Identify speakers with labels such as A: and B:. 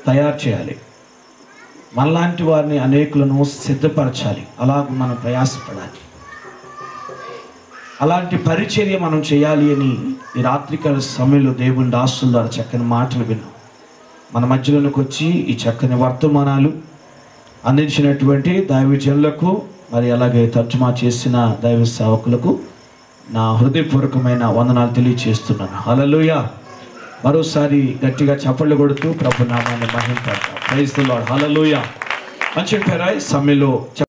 A: తయారు చేయాలి మనలాంటి వారిని అనేకులను సిద్ధపరచాలి అలా మనం ప్రయాసపడాలి అలాంటి పరిచర్య మనం చేయాలి అని ఈ రాత్రికాల సమయంలో దేవుని దాసుల ద్వారా చక్కని మాటలు విన్నాం మన మధ్యలోనికి వచ్చి ఈ చక్కని వర్తమానాలు అందించినటువంటి దైవజనులకు మరి అలాగే తర్జుమా చేసిన దైవ సేవకులకు నా హృదయపూర్వకమైన వందనాలు తెలియచేస్తున్నాను హల్లెలూయ మరోసారి గట్టిగా చప్పట్లు కొడుతూ ప్రభు నామాన్ని మహింపడతాం ప్రైజ్ ది లార్డ్ హల్లెలూయ మంచి పేరాయి సమయంలో